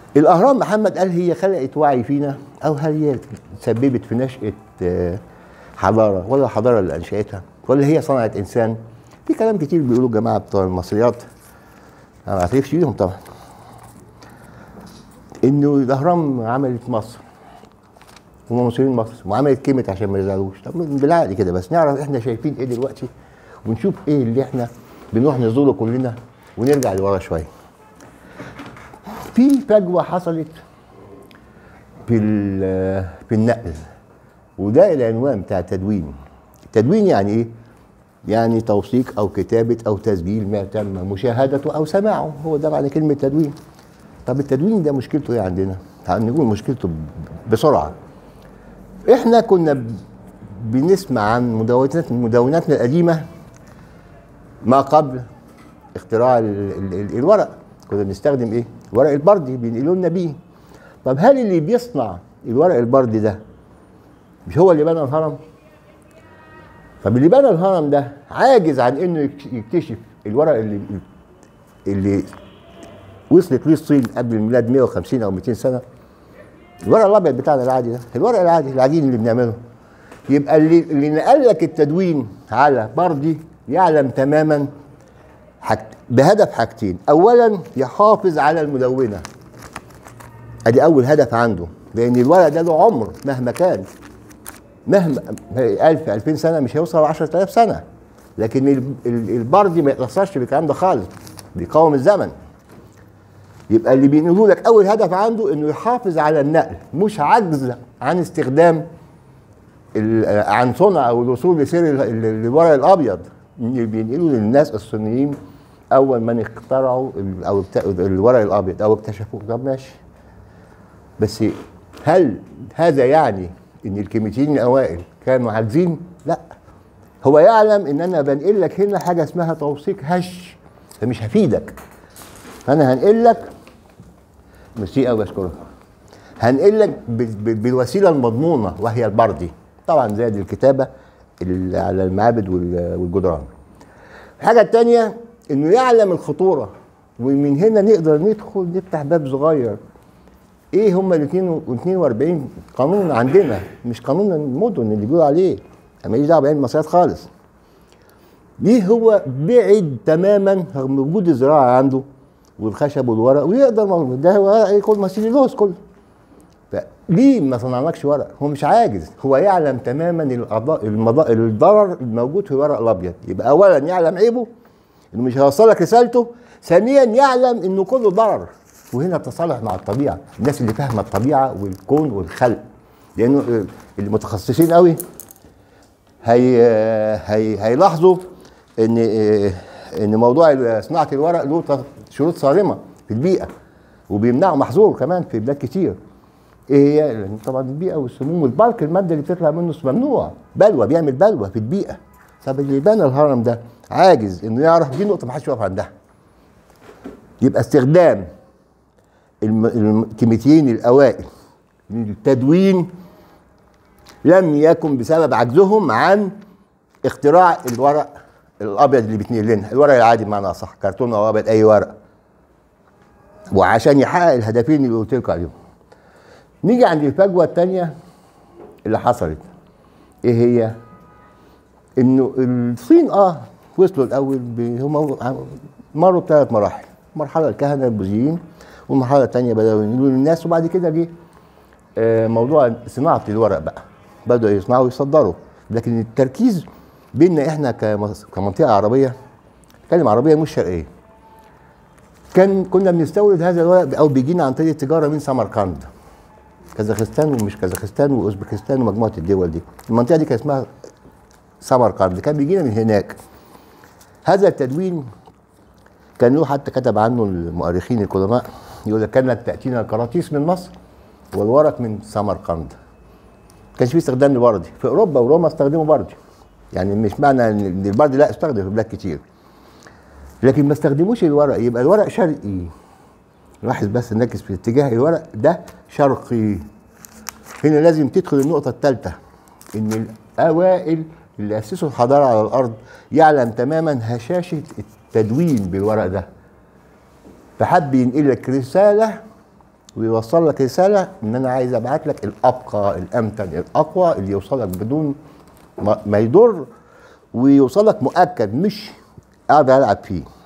الاهرام محمد قال هي خلقت وعي فينا او هل هي سببت في نشاه آه، حضاره ولا الحضاره اللي انشاتها ولا هي صنعت انسان في كلام كتير بيقولوا الجماعه بتوع المصريات انا ما بعترفش بيهم طبعا انه الاهرام عملت مصر هم مصريين مصر وعملت كلمه عشان ما يزعلوش طب بالعقل كده بس نعرف احنا شايفين ايه دلوقتي ونشوف ايه اللي احنا بنروح نزوره كلنا ونرجع لورا شويه في فجوه حصلت في ال- في النقل وده العنوان بتاع التدوين التدوين يعني ايه يعني توثيق او كتابه او تسجيل ما تم مشاهدته او سماعه هو ده معنى كلمه تدوين طب التدوين ده مشكلته ايه عندنا تعال نقول مشكلته ب- بسرعه احنا كنا ب- بنسمع عن مدونات مدوناتنا القديمه ما قبل اختراع ال ال ال الورق كنا بنستخدم ايه الورق البردي بينقلوا لنا بيه طب هل اللي بيصنع الورق البردي ده مش هو اللي بنى الهرم طب اللي بنى الهرم ده عاجز عن انه يك- يكتشف الورق اللي اللي وصلت ليه الصين قبل الميلاد 150 او 200 سنه الورق الابيض بتاعنا العادي ده الورق العادي العجين اللي بنعمله يبقى اللي اللي نقل لك التدوين على بردي يعلم تماما حاجت بهدف حاجتين اولا يحافظ على المدونه ادي اول هدف عنده لان الورق ده له عمر مهما كان مهما 1000 2000 سنه مش هيوصل 10000 سنه لكن ال- ال- البردي ما يتاثرش بالكلام ده خالص بيقاوم الزمن يبقى اللي بينقلوا لك اول هدف عنده انه يحافظ على النقل مش عجز عن استخدام ال- عن صنع او الوصول لسير ال- ال- الورق الابيض اللي بينقلوا للناس الصينيين اول من اخترعوا ال- او بتا- الورق الابيض او اكتشفوه طب ماشي بس هل هذا يعني ان الكيميائيين الاوائل كانوا عاجزين؟ لا هو يعلم ان انا بنقل لك هنا حاجه اسمها توثيق هش فمش هفيدك انا هنقل لك ميرسي قوي بشكرك هنقل لك ب- ب- بالوسيله المضمونه وهي البردي طبعا زائد الكتابه اللي على المعابد وال- والجدران الحاجه الثانيه انه يعلم الخطوره ومن هنا نقدر ندخل نفتح باب صغير ايه هم ال 42 قانون عندنا مش قانون المدن اللي بيقولوا عليه انا ماليش دعوه بعلم المصريات خالص ليه هو بعد تماما رغم وجود الزراعه عنده والخشب والورق ويقدر ما- ده هو ورق يكون مسيلوز كله فليه ما صنعناكش ورق هو مش عاجز هو يعلم تماما الأضاء المضاء الضرر الموجود في الورق الابيض يبقى اولا يعلم عيبه انه مش هيوصلك رسالته ثانيا يعلم انه كله ضرر وهنا التصالح مع الطبيعه الناس اللي فاهمه الطبيعه والكون والخلق لانه آه، المتخصصين قوي هي هي هيلاحظوا ان آه، ان موضوع صناعه الورق له ت- شروط صارمه في البيئه وبيمنعوا محظور كمان في بلاد كتير ايه هي لأن طبعا البيئه والسموم والبلك الماده اللي بتطلع منه ممنوع بلوى بيعمل بلوى في البيئه طب اللي بنى الهرم ده عاجز انه يعرف دي نقطه ما حدش يقف عندها يبقى استخدام الم- الم- الكيميائيين الاوائل للتدوين لم يكن بسبب عجزهم عن اختراع الورق الابيض اللي بيتنقل لنا الورق العادي بمعنى اصح كرتون او ابيض اي ورق وعشان يحقق الهدفين اللي قلت لكم عليهم نيجي عند الفجوه الثانيه اللي حصلت ايه هي انه الصين اه وصلوا الاول ب- هم مروا بثلاث مراحل مرحله الكهنه البوذيين والمرحله الثانيه بداوا ينقلوا للناس وبعد كده جه آه، موضوع صناعه الورق بقى بداوا يصنعوا ويصدروا لكن التركيز بيننا احنا كمص- كمنطقه عربيه نتكلم عربيه مش شرقيه كان كنا بنستورد هذا الورق او بيجينا عن طريق التجاره من سمرقند كازاخستان ومش كازاخستان واوزبكستان ومجموعه الدول دي المنطقه دي كان اسمها سمرقند كان بيجينا من هناك هذا التدوين كان له حتى كتب عنه المؤرخين القدماء يقول لك كانت تاتينا الكراطيس من مصر والورق من سمرقند كانش في استخدام لبردي في اوروبا وروما استخدموا بردي يعني مش معنى ان البردي لا استخدم في بلاد كتير لكن ما استخدموش الورق يبقى الورق شرقي نلاحظ بس نركز في اتجاه الورق ده شرقي هنا لازم تدخل النقطة الثالثة إن الأوائل اللي أسسوا الحضارة على الأرض يعلم تماما هشاشة التدوين بالورق ده فحب ينقل لك رسالة ويوصل لك رساله ان انا عايز ابعت لك الابقى الامتن الاقوى اللي يوصلك بدون ما ما يضر ويوصلك مؤكد مش قاعد العب فيه